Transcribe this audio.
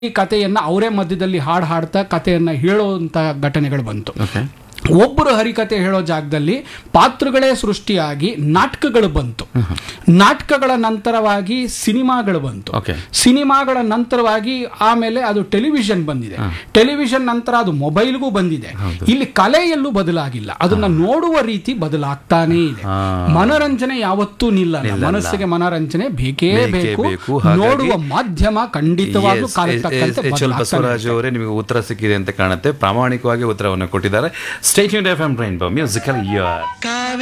ಈ ಕಥೆಯನ್ನ ಅವರೇ ಮಧ್ಯದಲ್ಲಿ ಹಾಡು ಹಾಡ್ತಾ ಕಥೆಯನ್ನ ಹೇಳುವಂತ ಘಟನೆಗಳು ಬಂತು ಓಕೆ ಒಬ್ಬರು ಹರಿಕತೆ ಹೇಳೋ ಜಾಗದಲ್ಲಿ ಪಾತ್ರಗಳೇ ಸೃಷ್ಟಿಯಾಗಿ ನಾಟಕಗಳು ಬಂತು ನಾಟಕಗಳ ನಂತರವಾಗಿ ಸಿನಿಮಾಗಳು ಬಂತು ಓಕೆ ಸಿನಿಮಾಗಳ ನಂತರವಾಗಿ ಆಮೇಲೆ ಅದು ಟೆಲಿವಿಷನ್ ಬಂದಿದೆ ಟೆಲಿವಿಷನ್ ನಂತರ ಅದು ಮೊಬೈಲ್ಗೂ ಬಂದಿದೆ ಇಲ್ಲಿ ಕಲೆಯಲ್ಲೂ ಬದಲಾಗಿಲ್ಲ ಅದನ್ನ ನೋಡುವ ರೀತಿ ಬದಲಾಗ್ತಾನೇ ಇದೆ ಹಾ. ಮನೋರಂಜನೆ ಯಾವತ್ತೂ ನಿಲ್ಲಲ್ಲ ನಿಲ್ಲಲ್ಲ. ಮನಸ್ಸಿಗೆ ಮನೋರಂಜನೆ ಬೇಕೇ ಬೇಕೇ ಬೇಕು ಬೇಕು. ಹಾಗಾಗಿ- ನೋಡುವ ಮಾಧ್ಯಮ ಖಂಡಿತವಾಗ್ಲೂ Yes, ಕಾಲಕ್ಕೆ ಎಸ್- ತಕ್ಕಂತೆ ಎಸ್- ಎಚ್ ಎಲ್ ಬದಲಾಗ್ತಾನೆ ಬಸವರಾಜ್ ಅವರೇ ನಿಮಗೆ ಉತ್ತರ ಸಿಕ್ಕಿದೆ ಅಂತ ಕಾಣುತ್ತೆ ಪ್ರಾಮಾಣಿಕವಾಗಿ ಉತ್ತರವನ್ನು ಕೊಟ್ಟಿದ್ದಾರೆ state F M rainbow musical year